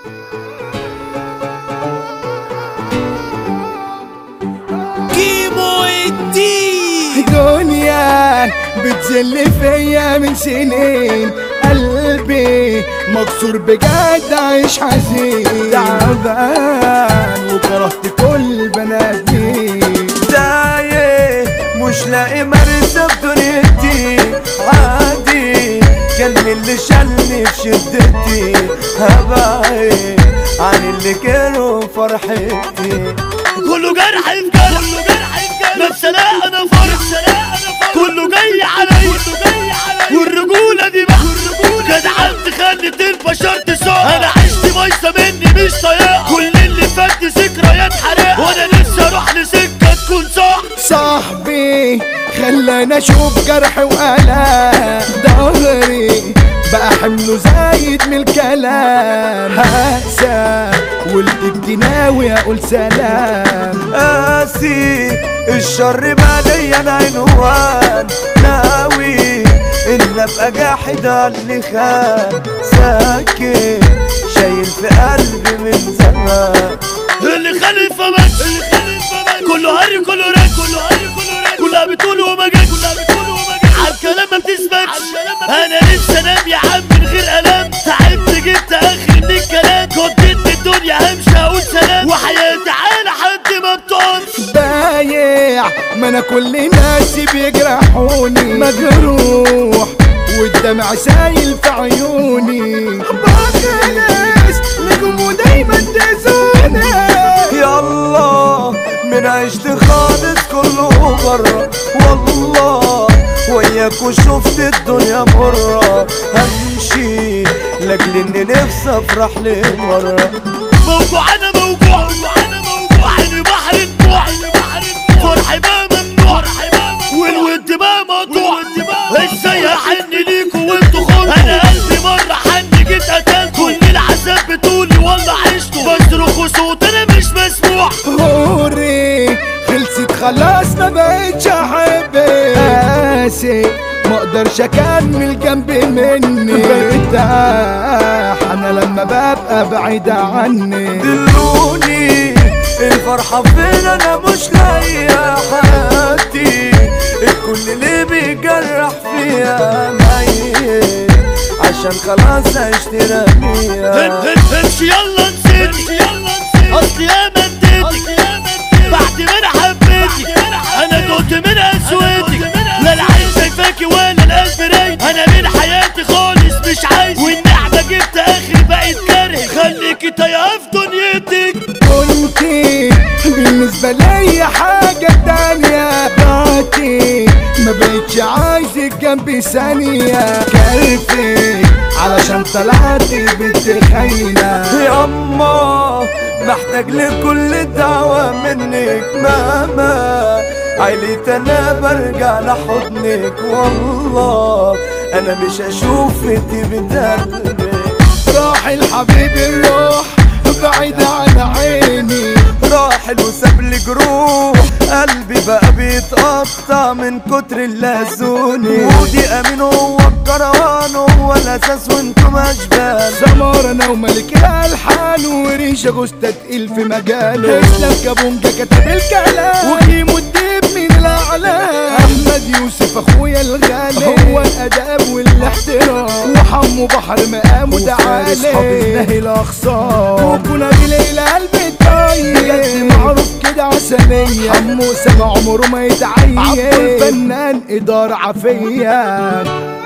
كيمو الدين دنيا بتزل فيا من سنين قلبي مكسور بجد عايش حزين تعبان وكرهت كل بنات مين تايه مش لاقي مرسى في دنيتي عادي كان اللي شالني في شدتي هبعد عن اللي كانوا فرحتي كله جرح في جرح كله جرح في جرح نفس لا انا فرح كله جاي علي والرجولة دي بقى جدعان خلت البشر تسوق انا عشت بايظة مني مش طايقة كل اللي فات ذكريات حريقة وانا نفسي اروح لسكة تكون صح صاحبي خلاني اشوف جرح وآلام ظهري بقى حمله زايد من الكلام هقسى ولدك ناوي اقول سلام قاسي الشر مالي عنوان ناوي ان ابقى جاحد على اللي خان ساكت شايل في قلبي من زمان اللي خلف مات اللي خلف مات كله هري كله راك كله هري كله راك كلها بتقول وما جاش كلها بتقول وما جاش على الكلام ما بتثبتش انا نفسي انام يا عم من غير الام تعبت جبت اخر من الكلام كنت الدنيا همشي اقول سلام وحياتي على حد ما بتقولش بايع ما انا كل ناسي بيجرحوني مجروح والدمع سايل في عيوني بخلص لكم ودايما تزوني يلا من عشت خالص كله برا والله وياك وشفت الدنيا مرة همشي لاجل اني نفسي افرح لمرة موجوع انا موجوع انا موجوع عيني بحر الدموع فرحي بقى ممنوع والود بقى مقطوع ازاي احن ليكوا وانتوا خلقوا انا قلبي مرة حن جيت قتلت كل العذاب بتقولي والله عشته بصرخ وصوت انا مش مسموع هوري خلصت خلاص ما بقتش احبك قاسي ما اقدرش اكمل جنب مني برتاح انا لما ببقى بعيد عني دلوني الفرحة فين انا مش لاقية حياتي الكل اللي بيجرح فيها ميت عشان خلاص عشت رميها امشي يلا نسيتي اصلي يا مديتك بعد ما انا حبيتك انا دقت من اسودك لا العين شايفاكي ولا القلب رايد انا من حياتي خالص مش عايز والنعمه جبت اخري بقيت كاره خليكي تايهه في دنيتك كنتي بالنسبة لي حاجة تانية بعتي ما بقتش عايزك جنبي ثانية كيفك علشان طلعتي بنت خاينة ياما محتاج لكل الدعوة منك ماما عيلة انا برجع لحضنك والله انا مش اشوف انت بتقلبك راح الحبيب الروح بعيد عن عيني راحل وساب لي جروح قلبي بقى بيتقطع من كتر اللازوني ودي امين هو الكروان هو الاساس وانتم اشبال سمار انا وملك الالحان وريشه جوزتا تقيل في مجاله اسلام كابونجا كتب الكلام وكيمو الديب من الاعلام احمد يوسف اخويا الغالي هو الاداب والاحترام وحمو بحر مقام وتعالي صحابي الاخصار وكنا بليل قلب الطيب بجد معروف كده عسلية حمو سما عمره ما يتعين عبد الفنان اداره عافيه